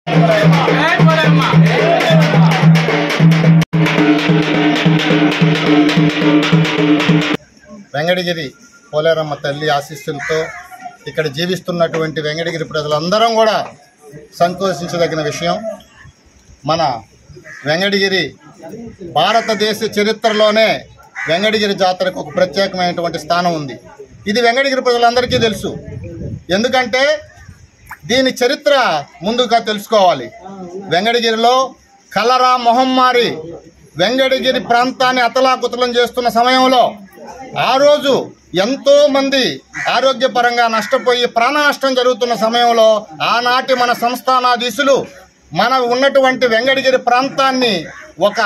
వెంకటగిరి పోలేరమ్మ తల్లి ఆశీస్సులతో ఇక్కడ జీవిస్తున్నటువంటి వెంకటగిరి ప్రజలందరం కూడా సంతోషించదగిన విషయం మన వెంకటగిరి భారతదేశ చరిత్రలోనే వెంకటగిరి జాతరకు ఒక ప్రత్యేకమైనటువంటి స్థానం ఉంది ఇది వెంకటగిరి ప్రజలందరికీ తెలుసు ఎందుకంటే దీని చరిత్ర ముందుగా తెలుసుకోవాలి వెంకటగిరిలో కలరా మొహమ్మారి వెంకటగిరి ప్రాంతాన్ని అతలాకుతలం చేస్తున్న సమయంలో ఆ రోజు ఎంతో మంది ఆరోగ్యపరంగా నష్టపోయి ప్రాణ నష్టం జరుగుతున్న సమయంలో ఆనాటి మన సంస్థానాధీశులు మన ఉన్నటువంటి వెంకటగిరి ప్రాంతాన్ని ఒక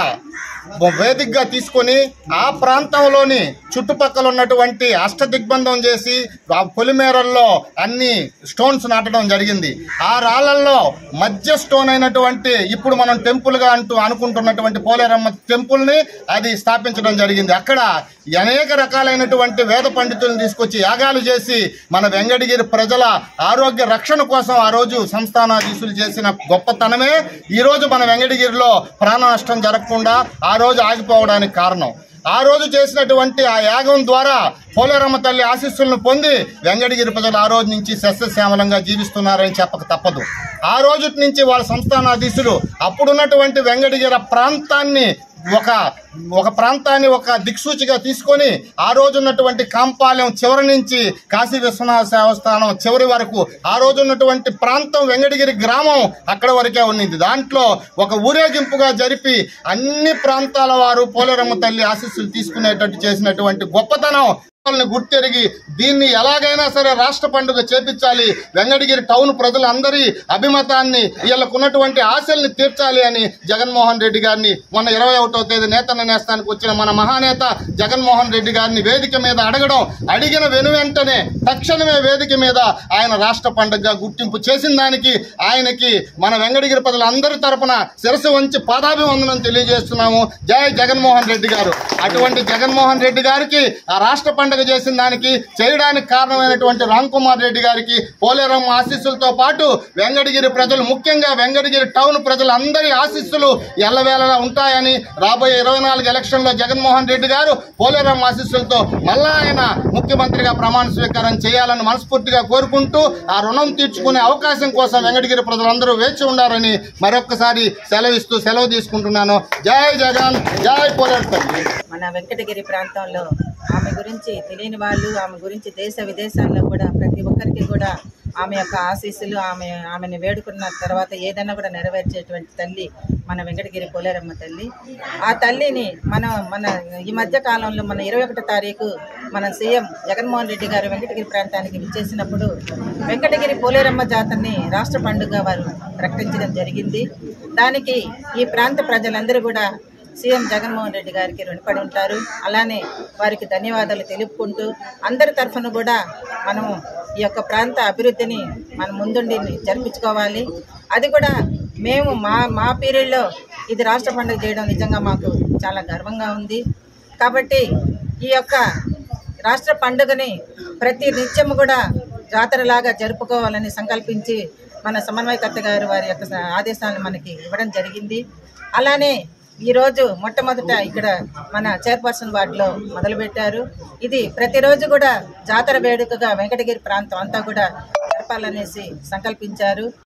వేదికగా తీసుకొని ఆ ప్రాంతంలోని చుట్టుపక్కల ఉన్నటువంటి అష్టదిగ్బంధం చేసి ఆ పొలిమేరల్లో అన్ని స్టోన్స్ నాటడం జరిగింది ఆ రాళ్లలో మధ్య స్టోన్ అయినటువంటి ఇప్పుడు మనం టెంపుల్ గా అంటూ అనుకుంటున్నటువంటి పోలేరమ్మ టెంపుల్ ని అది స్థాపించడం జరిగింది అక్కడ అనేక రకాలైనటువంటి వేద పండితులను తీసుకొచ్చి యాగాలు చేసి మన వెంకటగిరి ప్రజల ఆరోగ్య రక్షణ కోసం ఆ రోజు సంస్థానాధీశులు చేసిన గొప్పతనమే ఈ రోజు మన వెంకటగిరిలో ప్రాణ నష్టం జరగకుండా ఆ రోజు ఆగిపోవడానికి కారణం ఆ రోజు చేసినటువంటి ఆ యాగం ద్వారా పోలేరమ్మ తల్లి ఆశీస్సులను పొంది వెంకటగిరి ప్రజలు ఆ రోజు నుంచి సస్యశ్యామలంగా జీవిస్తున్నారని చెప్పక తప్పదు ఆ రోజు నుంచి వాళ్ళ సంస్థానాధీశులు అప్పుడున్నటువంటి వెంకటగిరి ప్రాంతాన్ని ఒక ఒక ప్రాంతాన్ని ఒక దిక్సూచిగా తీసుకొని ఆ రోజు ఉన్నటువంటి కాంపాలెం చివరి నుంచి కాశీ విశ్వనాథ దేవస్థానం చివరి వరకు ఆ రోజు ఉన్నటువంటి ప్రాంతం వెంకటగిరి గ్రామం అక్కడ వరకే ఉన్నింది దాంట్లో ఒక ఊరేగింపుగా జరిపి అన్ని ప్రాంతాల వారు పోలేరమ్మ తల్లి ఆశీస్సులు తీసుకునేటట్టు చేసినటువంటి గొప్పతనం వాళ్ళని గుర్తెరిగి దీన్ని ఎలాగైనా సరే రాష్ట్ర పండుగ చేపించాలి వెంకటగిరి టౌన్ ప్రజలందరి అభిమతాన్ని వీళ్ళకు ఉన్నటువంటి ఆశల్ని తీర్చాలి అని జగన్మోహన్ రెడ్డి గారిని మొన్న ఇరవై ఒకటో తేదీ నేతన్న నేస్తానికి వచ్చిన మన మహానేత జగన్మోహన్ రెడ్డి గారిని వేదిక మీద అడగడం అడిగిన వెను వెంటనే తక్షణమే వేదిక మీద ఆయన రాష్ట్ర పండుగగా గుర్తింపు చేసిన దానికి ఆయనకి మన వెంకటగిరి ప్రజలందరి తరపున శిరస్సు వంచి పాదాభివందనం తెలియజేస్తున్నాము జై జగన్మోహన్ రెడ్డి గారు అటువంటి జగన్మోహన్ రెడ్డి గారికి ఆ రాష్ట్ర పండుగ చేసిన దానికి చేయడానికి కారణమైనటువంటి రామ్ కుమార్ రెడ్డి గారికి పోలేరమ్మ ఆశీస్సులతో పాటు వెంకటగిరి ప్రజలు ముఖ్యంగా వెంకటగిరి టౌన్ ప్రజలందరి ఆశీస్సులు ఎల్లవేళలా ఉంటాయని రాబోయే ఇరవై నాలుగు ఎలక్షన్లో జగన్మోహన్ రెడ్డి గారు పోలేరమ్మ ఆశీస్సులతో మళ్ళా ఆయన ముఖ్యమంత్రిగా ప్రమాణ స్వీకారం చేయాలని మనస్ఫూర్తిగా కోరుకుంటూ ఆ రుణం తీర్చుకునే అవకాశం కోసం వెంకటగిరి ప్రజలందరూ వేచి ఉండాలని మరొక్కసారి సెలవిస్తూ సెలవు తీసుకుంటున్నాను జై జగన్ జై పోలేరు తల్లి మన వెంకటగిరి ప్రాంతంలో ఆమె గురించి తెలియని వాళ్ళు ఆమె గురించి దేశ విదేశాల్లో కూడా ప్రతి ఒక్కరికి కూడా ఆమె యొక్క ఆశీస్సులు ఆమె ఆమెను వేడుకున్న తర్వాత ఏదైనా కూడా నెరవేర్చేటువంటి తల్లి మన వెంకటగిరి పోలేరమ్మ తల్లి ఆ తల్లిని మనం మన ఈ మధ్య కాలంలో మన ఇరవై ఒకటో తారీఖు మన సీఎం జగన్మోహన్ రెడ్డి గారు వెంకటగిరి ప్రాంతానికి విచ్చేసినప్పుడు వెంకటగిరి పోలేరమ్మ జాతరని రాష్ట్ర పండుగ వారు ప్రకటించడం జరిగింది దానికి ఈ ప్రాంత ప్రజలందరూ కూడా సీఎం జగన్మోహన్ రెడ్డి గారికి రుణపడి ఉంటారు అలానే వారికి ధన్యవాదాలు తెలుపుకుంటూ అందరి తరఫున కూడా మనము ఈ యొక్క ప్రాంత అభివృద్ధిని మనం ముందుండి జరిపించుకోవాలి అది కూడా మేము మా మా పీరియడ్లో ఇది రాష్ట్ర పండుగ చేయడం నిజంగా మాకు చాలా గర్వంగా ఉంది కాబట్టి ఈ యొక్క రాష్ట్ర పండుగని ప్రతి నిత్యము కూడా జాతరలాగా జరుపుకోవాలని సంకల్పించి మన సమన్వయకర్త గారు వారి యొక్క స- ఆదేశాలను మనకి ఇవ్వడం జరిగింది అలానే ఈరోజు మొట్టమొదట ఇక్కడ మన చైర్పర్సన్ వార్డులో మొదలుపెట్టారు ఇది ప్రతిరోజు కూడా జాతర వేడుకగా వెంకటగిరి ప్రాంతం అంతా కూడా జరపాలనేసి సంకల్పించారు